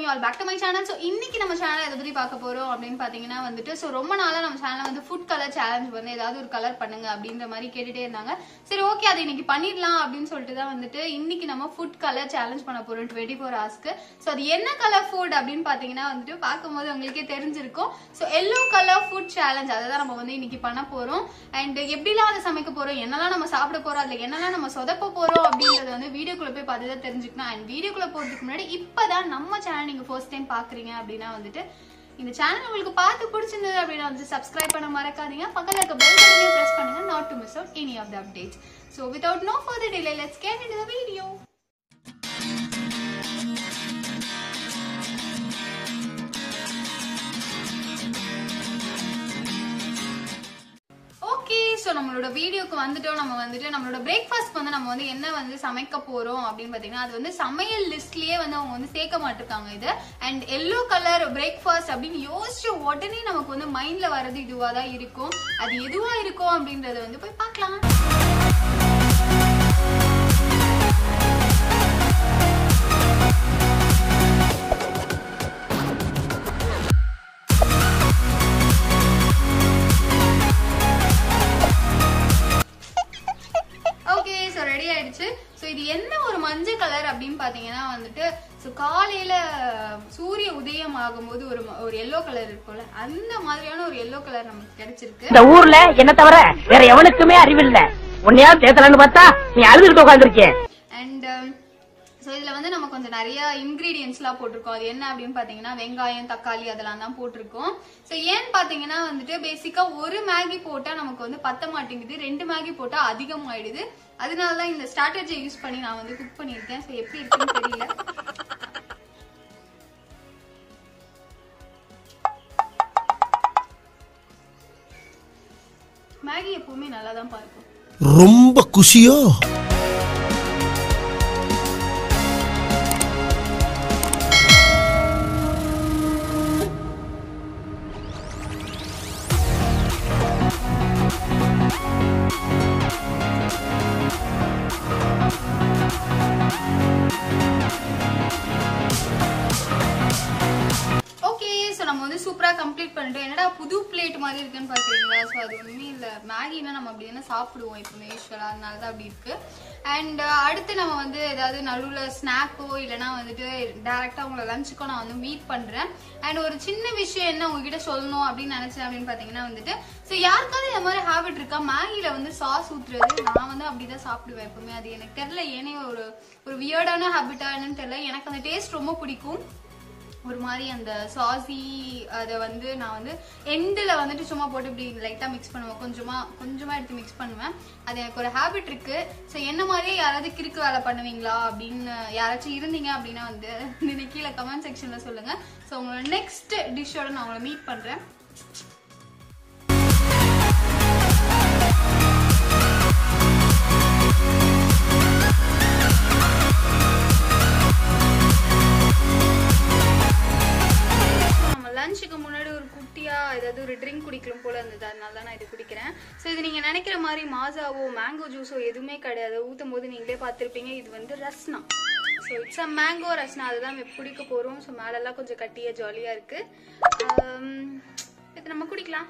All back to my channel so இன்னைக்கு நம்ம channel எதை பத்தி பார்க்க போறோம் அப்படின்னு பாத்தீங்கன்னா வந்துட்டு ஸோ ரொம்ப நாளா நம்ம சேனல் வந்து ஃபுட் கலர் சேலஞ்ச் வந்து ஏதாவது ஒரு கலர் பண்ணுங்க அப்படின்ற மாதிரி கேட்டுட்டே இருந்தாங்க சரி ஓகே அதை இன்னைக்கு பண்ணிடலாம் அப்படின்னு சொல்லிட்டு தான் வந்துட்டு இன்னைக்கு நம்ம ஃபுட் கலர் சேலஞ்ச் பண்ண போறோம் டுவெண்ட்டி ஃபோர் ஹவர்ஸ்க்கு ஸோ அது என்ன கலர் ஃபுட் அப்படின்னு பாத்தீங்கன்னா வந்துட்டு பார்க்கும்போது உங்களுக்கே தெரிஞ்சிருக்கும் so yellow colour food challenge அதை தான் நம்ம வந்து இன்னைக்கு பண்ண போறோம் அண்ட் எப்படிலாம் அதை சமைக்க போறோம் என்னெல்லாம் நம்ம சாப்பிட போறோம் அதுல என்னெல்லாம் நம்ம சொதப்ப போறோம் அப்படின்றத வந்து வீடியோக்குள்ள போய் பார்த்து தான் தெரிஞ்சுக்கணும் அண்ட் வீடியோக்குள்ள போறதுக்கு முன்னாடி இப்பதான் நம்ம சேனல் நீங்க ஃபர்ஸ்ட் டைம் பாக்குறீங்க அப்படின்னா வந்துட்டு இந்த சேனல் உங்களுக்கு பார்த்து பிடிச்சிருந்தது அப்படின்னா வந்து சப்ஸ்கிரைப் பண்ண மறக்காதீங்க பக்கத்துல இருக்க பெல் பட்டனையும் பிரஸ் பண்ணுங்க not to miss out any of the updates so without no further delay let's get in the video okay so நம்மளோட வீடியோக்கு வந்துட்டோம் நம்ம வந்துட்டு நம்மளோட பிரேக்ஃபாஸ்ட் வந்து நம்ம வந்து என்ன வந்து சமைக்க போறோம் அப்படின்னு பார்த்தீங்கன்னா அது வந்து சமையல் லிஸ்ட்லயே வந்து அவங்க வந்து சேர்க்க மாட்டிருக்காங்க இது அண்ட் எல்லோ கலர் பிரேக்ஃபாஸ்ட் அப்படின்னு யோசிச்ச உடனே நமக்கு வந்து மைண்ட்ல வர்றது இதுவா தான் இருக்கும் அது எதுவா இருக்கும் அப்படின்றத வந்து போய் பார்க்கலாம் ஓகே ஸோ ரெடி ஆயிடுச்சு ஸோ இது என்ன ஒரு மஞ்சள் கலர் அப்படின்னு பார்த்தீங்கன்னா வந்துட்டு ஸோ காலையில சூரிய உதயம் ஆகும்போது ஒரு ம- ஒரு எல்லோ கலர் இருக்கும்ல அந்த மாதிரியான ஒரு எல்லோ கலர் நமக்கு கிடைச்சிருக்கு இந்த ஊர்ல என்ன தவிர வேற எவனுக்குமே அறிவில்ல உன்னையாவது தேத்தலான்னு பார்த்தா நீ அழுதுகிட்டு உட்காந்துருக்கேன் அண்ட் ஸோ இதில் வந்து நம்ம கொஞ்சம் நிறைய இன்க்ரீடியன்ஸ்லாம் போட்டிருக்கோம் அது என்ன அப்படின்னு பார்த்தீங்கன்னா வெங்காயம் தக்காளி அதெல்லாம் தான் போட்டிருக்கோம் ஸோ ஏன்னு பார்த்தீங்கன்னா வந்துட்டு பேசிக்காக ஒரு மேகி போட்டால் நமக்கு வந்து பத்த மாட்டேங்குது ரெண்டு மேகி போட்டால் அதிகமாயிடுது அதனால தான் இந்த ஸ்ட்ராட்டஜியை யூஸ் பண்ணி நான் வந்து குக் பண்ணியிருக்கேன் ஸோ எப்படி இருக்குன்னு தெரியல மேகி எப்பவுமே நல்லா தான் பார்க்கும் ரொம்ப குஷியோ ஓகே ஸோ நம்ம வந்து சூப்பராக கம்ப்ளீட் பண்ணிட்டோம் என்னடா புது பிளேட் மாதிரி இருக்குன்னு பார்க்குறீங்களா ஸோ அது ஒன்றுமே இல்லை மேகினா நம்ம அப்படி தானே சாப்பிடுவோம் எப்பவுமே யூஸ்வலாக அதனால தான் அப்படி இருக்கு அண்ட் அடுத்து நம்ம வந்து ஏதாவது நடுவில் ஸ்நாக்கோ இல்லைனா வந்துட்டு டேரெக்டாக உங்களை லஞ்சுக்கோ நான் வந்து மீட் பண்ணுறேன் அண்ட் ஒரு சின்ன விஷயம் என்ன உங்ககிட்ட சொல்லணும் அப்படின்னு நினச்சேன் அப்படின்னு பார்த்தீங்கன்னா வந்துட்டு ஸோ யாருக்காவது இந்த மாதிரி ஹேபிட் இருக்கா மேகியில் வந்து சாஸ் ஊற்றுறது நான் வந்து அப்படி தான் சாப்பிடுவேன் எப்பவுமே அது எனக்கு தெரியல ஏனே ஒரு ஒரு வியர்டான ஹேபிட்டா என்னன்னு தெரியல எனக்கு அந்த டேஸ்ட் ரொம்ப பிடிக்கும் ஒரு மாதிரி அந்த சாசி அதை வந்து நான் வந்து எண்டில் வந்துட்டு சும்மா போட்டு இப்படி லைட்டாக மிக்ஸ் பண்ணுவேன் கொஞ்சமாக கொஞ்சமாக எடுத்து மிக்ஸ் பண்ணுவேன் அது எனக்கு ஒரு ஹேபிட் இருக்கு ஸோ என்ன மாதிரியே யாராவது கிறுக்கு வேலை பண்ணுவீங்களா அப்படின்னு யாராச்சும் இருந்தீங்க அப்படின்னா வந்து இந்த கீழே கமெண்ட் செக்ஷனில் சொல்லுங்கள் ஸோ உங்களோட நெக்ஸ்ட் டிஷ்ஷோட நான் உங்களை மீட் பண்ணுறேன் நம்ம லஞ்சுக்கு முன்னாடி ஒரு குட்டியா ஏதாவது ஒரு ட்ரிங்க் குடிக்கலாம் போல இருந்தது அதனால தான் நான் இது குடிக்கிறேன் ஸோ இது நீங்க நினைக்கிற மாதிரி மாசாவோ மேங்கோ ஜூஸோ எதுவுமே கிடையாது ஊத்தும் போது நீங்களே பார்த்துருப்பீங்க இது வந்து Rasna so it's a mango Rasna அதுதான் நம்ம குடிக்க போறோம் ஸோ மேலெல்லாம் கொஞ்சம் கட்டியா ஜாலியா இருக்கு ஆம், இது நம்ம குடிக்கலாம்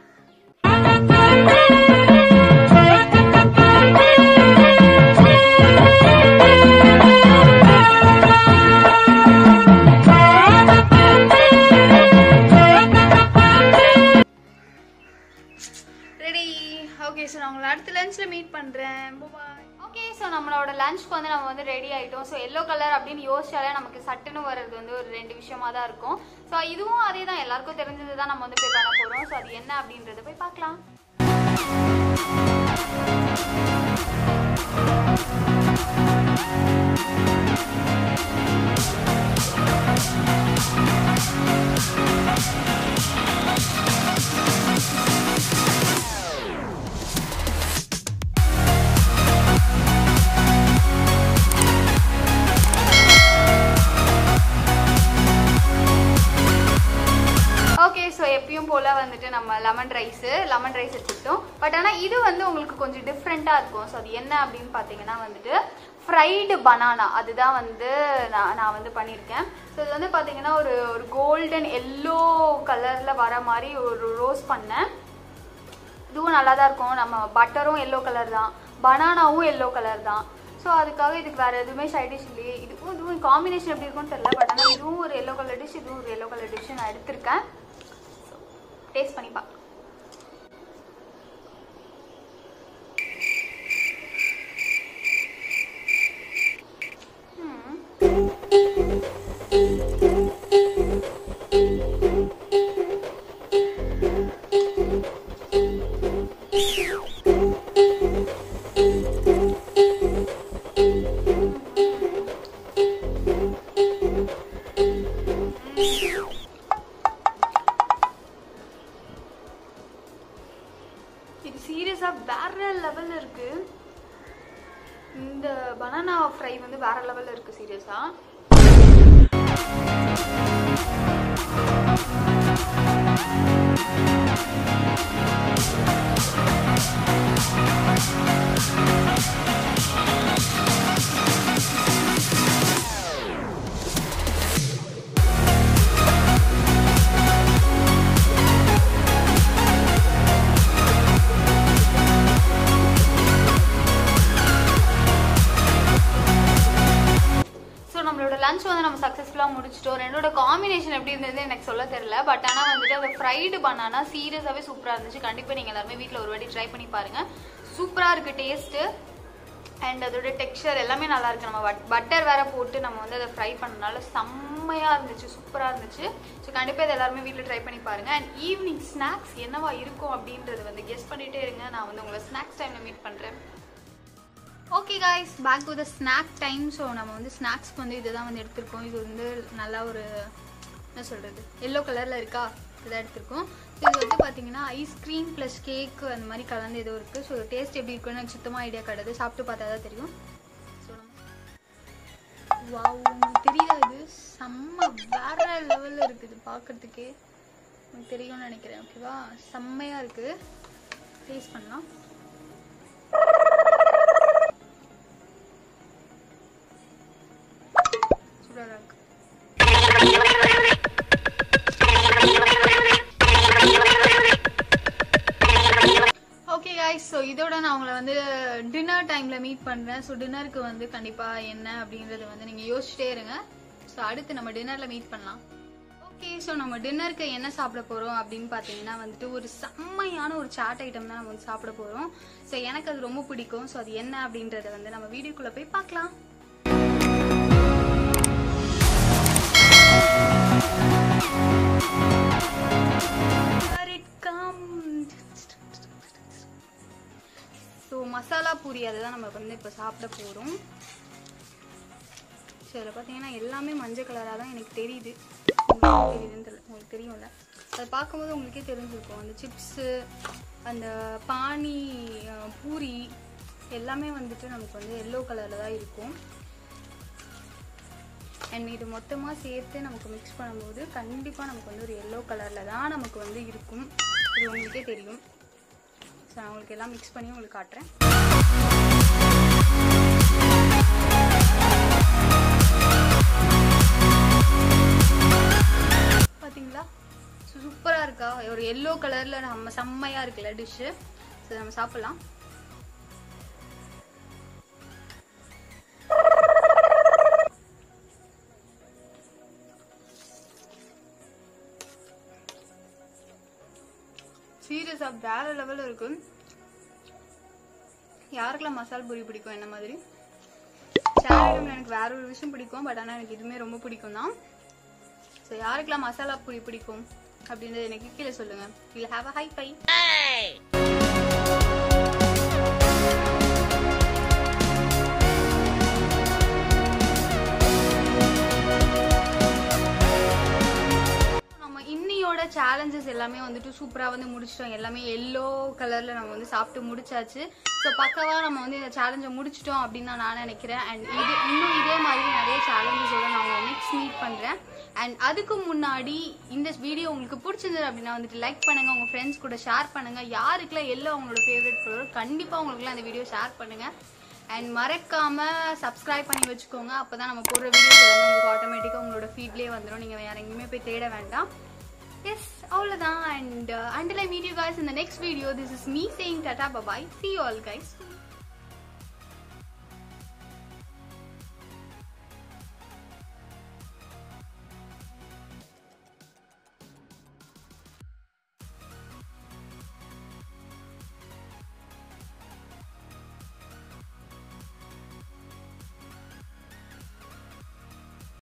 ரெடி ஓகே ஸோ நான் உங்களை அடுத்த லஞ்சில் மீட் பண்ணுறேன் பாய் ஓகே ஸோ நம்மளோட லஞ்ச்க்கு வந்து நம்ம வந்து ரெடி ஆகிட்டோம் ஸோ எல்லோ கலர் அப்படின்னு யோசிச்சாலே நமக்கு சட்டுன்னு வர்றது வந்து ஒரு ரெண்டு விஷயமா தான் இருக்கும் ஸோ இதுவும் அதே தான் எல்லாருக்கும் தெரிஞ்சது தான் நம்ம வந்து போய் பண்ண போகிறோம் ஸோ அது என்ன அப்படின்றத போய் பார்க்கலாம் ஓகே ஸோ எப்பயும் போல் வந்துட்டு நம்ம லெமன் ரைஸு லெமன் ரைஸ் வச்சுக்கிட்டோம் பட் ஆனால் இது வந்து உங்களுக்கு கொஞ்சம் டிஃப்ரெண்ட்டாக இருக்கும் ஸோ அது என்ன அப்படின்னு பார்த்தீங்கன்னா வந்துட்டு ஃப்ரைடு பனானா அதுதான் வந்து நான் நான் வந்து பண்ணியிருக்கேன் ஸோ இது வந்து பார்த்தீங்கன்னா ஒரு ஒரு கோல்டன் எல்லோ கலரில் வர மாதிரி ஒரு ரோஸ் பண்ணேன் இதுவும் நல்லா தான் இருக்கும் நம்ம பட்டரும் எல்லோ கலர் தான் பனானாவும் எல்லோ கலர் தான் ஸோ அதுக்காக இதுக்கு வேறு எதுவுமே சைட் டிஷ் இல்லையே இதுவும் இதுவும் காம்பினேஷன் எப்படி இருக்கும்னு தெரியல பட் ஆனால் இதுவும் ஒரு எல்லோ கலர் டிஷ் இதுவும் ஒரு எல்லோ கலர் டிஷ் நான் எடுத்திருக்கேன் டேஸ்ட் பண்ணி பார்க்கலாம் இது சீரியஸாக வேற லெவலில் இருக்கு இந்த பனானா ஃப்ரை வந்து வேற லெவலில் இருக்கு சீரியஸாக ஸோ நம்மளோட லஞ்ச் வந்து நம்ம சக்ஸஸ்ஃபுல்லாக முடிச்சிட்டோம் ரெண்டோட காம்பினேஷன் எப்படி இருந்தது எனக்கு சொல்ல தெரியல பட் ஆனால் வந்துட்டு அந்த ஃப்ரைடு பண்ணானா சீரியஸாகவே சூப்பராக இருந்துச்சு கண்டிப்பாக நீங்கள் எல்லாருமே வீட்டில் ஒரு வாட்டி ட்ரை பண்ணி பாருங்கள் சூப்பராக இருக்குது டேஸ்ட்டு அண்ட் அதோட டெக்ஸ்சர் எல்லாமே நல்லா இருக்கு நம்ம பட்டர் வேற போட்டு நம்ம வந்து அதை ஃப்ரை பண்ணனால செம்மையாக இருந்துச்சு சூப்பராக இருந்துச்சு ஸோ கண்டிப்பாக இதை எல்லாருமே வீட்டில் ட்ரை பண்ணி பாருங்கள் அண்ட் ஈவினிங் ஸ்நாக்ஸ் என்னவா இருக்கும் அப்படின்றது வந்து கெஸ் பண்ணிகிட்டே இருங்க நான் வந்து உங்களை ஸ்நாக்ஸ் டைமில் மீட் பண்ணுறேன் okay guys back to the snack time so நம்ம வந்து ஸ்நாக்ஸ்க்கு வந்து இதுதான் வந்து எடுத்திருக்கோம் இது வந்து நல்லா ஒரு என்ன சொல்கிறது எல்லோ கலரில் இருக்கா இதான் எடுத்திருக்கோம் இது வந்து பார்த்தீங்கன்னா ஐஸ்கிரீம் ப்ளஸ் கேக் அந்த மாதிரி கலந்து ஏதோ இருக்குது ஸோ டேஸ்ட் எப்படி இருக்குன்னு எனக்கு சுத்தமாக ஐடியா கிடையாது சாப்பிட்டு பார்த்தா தான் தெரியும் ஸோ வாவ் உங்களுக்கு தெரியுதா இது செம்ம வேற லெவலில் இருக்குது பார்க்கறதுக்கே உங்களுக்கு தெரியும்னு நினைக்கிறேன் ஓகேவா செம்மையாக இருக்குது டேஸ்ட் பண்ணலாம் சூப்பராக இருக்கு ஓகே guys ஸோ இதோட நான் உங்களை வந்து டின்னர் டைமில் மீட் பண்ணுறேன் ஸோ டின்னருக்கு வந்து கண்டிப்பாக என்ன அப்படின்றது வந்து நீங்கள் யோசிச்சிட்டே இருங்க ஸோ அடுத்து நம்ம டின்னரில் மீட் பண்ணலாம் ஓகே ஸோ நம்ம டின்னருக்கு என்ன சாப்பிட போகிறோம் அப்படின்னு பார்த்தீங்கன்னா வந்துட்டு ஒரு செம்மையான ஒரு சாட் ஐட்டம் தான் நம்ம வந்து சாப்பிட போகிறோம் ஸோ எனக்கு அது ரொம்ப பிடிக்கும் ஸோ அது என்ன அப்படின்றத வந்து நம்ம வீடியோக்குள்ளே போய் பார்க்கலாம் Here it comes. So masala puri அதை தான் நம்ம வந்து இப்போ சாப்பிட போகிறோம் ஸோ இதில் பார்த்தீங்கன்னா எல்லாமே மஞ்சள் கலராக தான் எனக்கு தெரியுது உங்களுக்கு தெரியுதுன்னு தெரியல உங்களுக்கு தெரியும்ல அதை பார்க்கும்போது உங்களுக்கே தெரிஞ்சிருக்கும் அந்த சிப்ஸு அந்த பானி அஹ், பூரி எல்லாமே வந்துட்டு நமக்கு வந்து எல்லோ கலரில் தான் இருக்கும் அண்ட் இது மொத்தமாக சேர்த்து நமக்கு மிக்ஸ் பண்ணும்போது கண்டிப்பாக நமக்கு வந்து ஒரு எல்லோ கலரில் தான் நமக்கு வந்து இருக்கும் இது உங்களுக்கே தெரியும் ஸோ நான் உங்களுக்கு எல்லாம் மிக்ஸ் பண்ணி உங்களுக்கு காட்டுறேன் பார்த்தீங்களா சூப்பராக இருக்கா ஒரு எல்லோ கலரில் நம்ம செம்மையாக இருக்குல்ல டிஷ்ஷு ஸோ நம்ம சாப்பிட்லாம் சீரியஸாக வேற லெவலில் இருக்கு யாருக்கெல்லாம் மசால் பூரி பிடிக்கும் என்ன மாதிரி சேனல் எனக்கு வேற ஒரு விஷயம் பிடிக்கும் பட் ஆனால் எனக்கு இதுவுமே ரொம்ப பிடிக்கும் தான் ஸோ யாருக்கெல்லாம் மசாலா பூரி பிடிக்கும் அப்படின்றது எனக்கு கீழே சொல்லுங்க will have a high five நம்ம இன்னியோட சேலஞ்சஸ் எல்லாமே வந்துட்டு சூப்பராக வந்து முடிச்சிட்டோம் எல்லாமே எல்லோ கலரில் நம்ம வந்து சாப்பிட்டு முடிச்சாச்சு ஸோ பக்கவாக நம்ம வந்து இந்த சேலஞ்சை முடிச்சிட்டோம் அப்படின்னு தான் நான் நினைக்கிறேன் அண்ட் இது இன்னும் இதே மாதிரி நிறைய சேலஞ்சஸோட நான் உங்களை நெக்ஸ்ட் மீட் பண்ணுறேன் அண்ட் அதுக்கு முன்னாடி இந்த வீடியோ உங்களுக்கு பிடிச்சிருந்தது அப்படின்னா வந்துட்டு லைக் பண்ணுங்க உங்க ஃப்ரெண்ட்ஸ் கூட ஷேர் பண்ணுங்க யாருக்கெல்லாம் எல்லோ அவங்களோட ஃபேவரட் கலர் கண்டிப்பாக உங்களுக்குலாம் இந்த வீடியோ ஷேர் பண்ணுங்க அண்ட் மறக்காம சப்ஸ்கிரைப் பண்ணி வச்சுக்கோங்க அப்பதான் நம்ம போடுற வீடியோஸ் எல்லாமே உங்களுக்கு ஆட்டோமேட்டிக்காக உங்களோட ஃபீட்லேயே வந்துடும் நீங்கள் வேற எங்கேயுமே போய் தேட வேண்டாம் எஸ் அவ்வளோதான் and until I meet you guys in the next video this is me saying tata bye bye see you all guys